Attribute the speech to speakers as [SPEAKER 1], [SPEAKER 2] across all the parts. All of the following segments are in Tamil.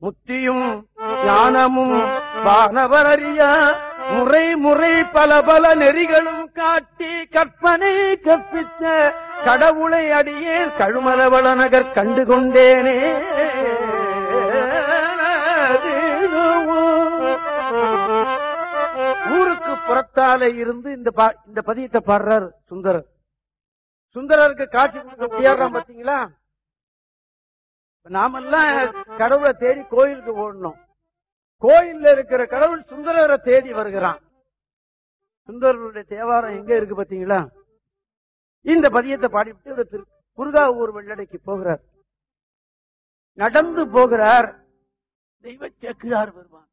[SPEAKER 1] முத்தியும் ஞானமும் வானவரறிய முறை முறை பல பல நெறிகளும் காட்டி கற்பனை கற்பித்த கடவுளை அடியே கழுமலவள நகர் கண்டு கொண்டேனே ஊருக்கு புறத்தாலே இருந்து இந்த பா- இந்த பதியத்தை பாடுறார் சுந்தரர் சுந்தரருக்கு காட்சி கொடுக்க முடியாதான் பாத்தீங்களா இப்ப நாமெல்லாம் கடவுளை தேடி கோயிலுக்கு ஓடணும் கோயில்ல இருக்கிற கடவுள் சுந்தரரை தேடி வருகிறான் சுந்தரருடைய தேவாரம் எங்க இருக்கு பாத்தீங்களா இந்த பதியத்தை பாடிவிட்டு இவர் திரு குருகாவூர் வெள்ளடைக்கு போகிறார் நடந்து போகிறார் தெய்வ சேக்கிழார் வருவான்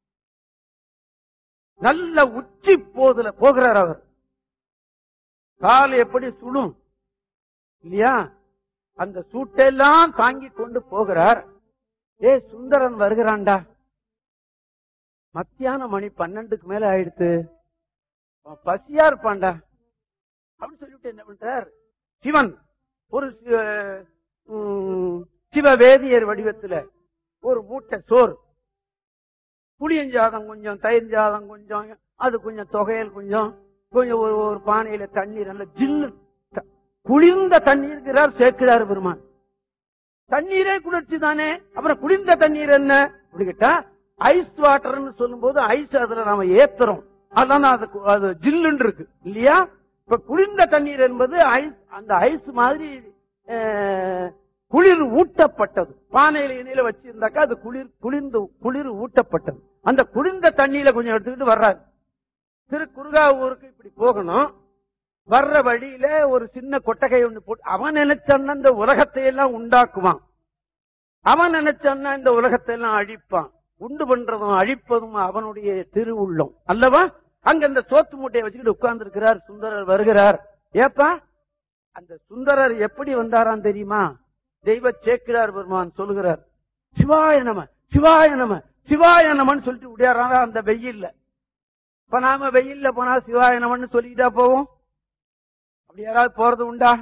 [SPEAKER 1] நல்ல உச்சி போதுல போகிறார் அவர் கால் எப்படி சுடும் இல்லையா அந்த சூட்டெல்லாம் தாங்கி கொண்டு போகிறார் ஏ சுந்தரன் வருகிறான்டா மத்தியான மணி பன்னெண்டுக்கு மேல ஆயிடுத்து அவன் பசியா இருப்பான்டா அப்படின்னு சொல்லிட்டு என்ன பண்றார் சிவன் ஒரு சி- உம், சிவவேதியர் வடிவத்துல ஒரு மூட்டை சோறு புளியஞ்சாதம் கொஞ்சம் தயிர் ஜாதம் கொஞ்சம் அது கொஞ்சம் தொகையல் கொஞ்சம் கொஞ்சம் ஒரு ஒரு பானையில தண்ணீர் நல்ல ஜில்லு த- குளிர்ந்த தண்ணீர் இருக்கிறார் சேர்க்கிறார் பெருமான் தண்ணீரே குளிர்ச்சி தானே அப்புறம் குளிர்ந்த தண்ணீர் என்ன அப்படி கேட்டா ஐஸ் வாட்டர்னு சொல்லும்போது ஐஸ் அதுல நாம ஏத்துறோம் அதான் அது கு- அது ஜில்லுன்னு இருக்கு இல்லையா இப்ப குளிர்ந்த தண்ணீர் என்பது ஐஸ் அந்த ஐஸ் மாதிரி அஹ், குளிர் ஊட்டப்பட்டது பானையில இணையில வச்சிருந்தாக்கா அது குளிர் குளிர்ந்து குளிர் ஊட்டப்பட்டது அந்த குளிர்ந்த தண்ணியில கொஞ்சம் எடுத்துக்கிட்டு வர்றாரு திரு குருகாவூருக்கு இப்படி போகணும் வர்ற வழியில ஒரு சின்ன கொட்டகை ஒண்ணு போட்டு அவன் நினைச்சான்னா இந்த உலகத்தை எல்லாம் உண்டாக்குவான் அவன் நினைச்சான்னா இந்த உலகத்தை எல்லாம் அழிப்பான் உண்டு பண்றதும் அழிப்பதும் அவனுடைய திருவுள்ளம் அல்லவா அங்க இந்த சோத்து மூட்டையை வச்சுக்கிட்டு உட்கார்ந்து இருக்கிறார் சுந்தரர் வருகிறார் ஏப்பா அந்த சுந்தரர் எப்படி வந்தாராம் தெரியுமா தெய்வ சேக்கிரார் பெருமான் சொல்லுகிறார் சிவாய நம சிவாய நம சிவாய நமன்னு சொல்லிட்டு விடையாறாங்க அந்த வெயில்ல இப்ப நாம வெயில்ல போனா சிவாய நமன்னு சொல்லிக்கிட்டா போவோம் அப்படி யாராவது போறது உண்டா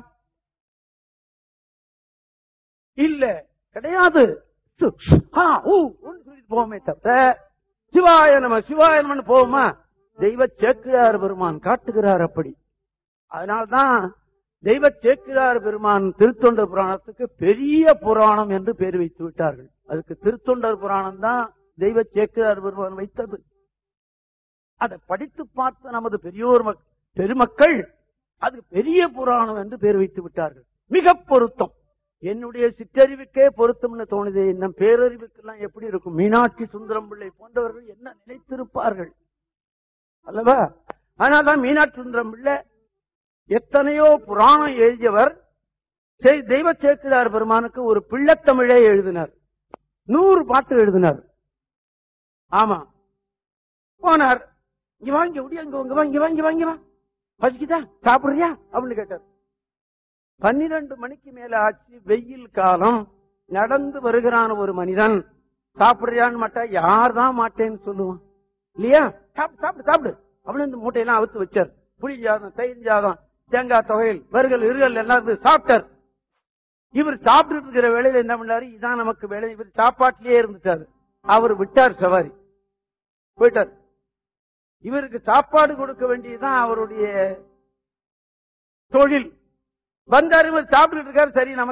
[SPEAKER 1] இல்ல கிடையாது சு- ஆ, ஊ, ஊன்னு சொல்லிட்டு போவோமே தவிர சிவாய நம சிவாய நமன்னு போவோமா தெய்வ சேக்கிரார் பெருமான் காட்டுகிறார் அப்படி அதனால்தான் தெய்வ சேக்கிரார் பெருமான் திருத்தொண்டர் புராணத்துக்கு பெரிய புராணம் என்று பேர் வைத்து விட்டார்கள் அதுக்கு திருத்தொண்டர் புராணம் தான் தெய்வ சேக்கிரார் பெருமான் வைத்தது அதை படித்து பார்த்த நமது பெரியோர் மக்- பெருமக்கள் அது பெரிய புராணம் என்று பேர் வைத்து விட்டார்கள் மிக பொருத்தம் என்னுடைய சிற்றறிவுக்கே பொருத்தம்னு தோணுது நம் பேரறிவுக்கெல்லாம் எப்படி இருக்கும் மீனாட்சி சுந்தரம் பிள்ளை போன்றவர்கள் என்ன நினைத்திருப்பார்கள் அல்லவா ஆனால்தான் மீனாட்சி சுந்தரம் பிள்ளை எத்தனையோ புராணம் எழுதியவர் சே- தெய்வ சேக்கிரார் பெருமானுக்கு ஒரு பிள்ளைத்தமிழே எழுதினார் நூறு பாட்டு எழுதினார் ஆமா போனார் இங்க வாங்கி முடிய அங்க இங்க வாங்கி வாங்கி வாங்கி வா பசிக்குதா சாப்பிடுறியா அப்படின்னு கேட்டார் பன்னிரண்டு மணிக்கு மேல ஆச்சு வெயில் காலம் நடந்து வருகிறான் ஒரு மனிதன் சாப்பிடுறியான்னு மாட்டா யார் தான் மாட்டேன்னு சொல்லுவான் இல்லையா சாப்பிடு சாப்பிடு சாப்பிடு அப்படின்னு இந்த மூட்டையெல்லாம் அவுத்து வச்சார் புளி ஜாதம் தயிர் ஜாதம் தேங்காய் தொகையில் வறுகள் இருகள் எல்லாம் இருந்து சாப்பிட்டார் இவர் சாப்பிட்டு இருக்கிற வேலையில என்ன பண்ணாரு இதான் நமக்கு வேலை இவர் சாப்பாட்டிலேயே இருந்துட்டாரு அவர் விட்டார் சவாரி போயிட்டார் இவருக்கு சாப்பாடு கொடுக்க வேண்டியதுதான் அவருடைய தொழில் வந்தாரு இவர் சாப்பிட்டு இருக்காரு சரி நமக்கு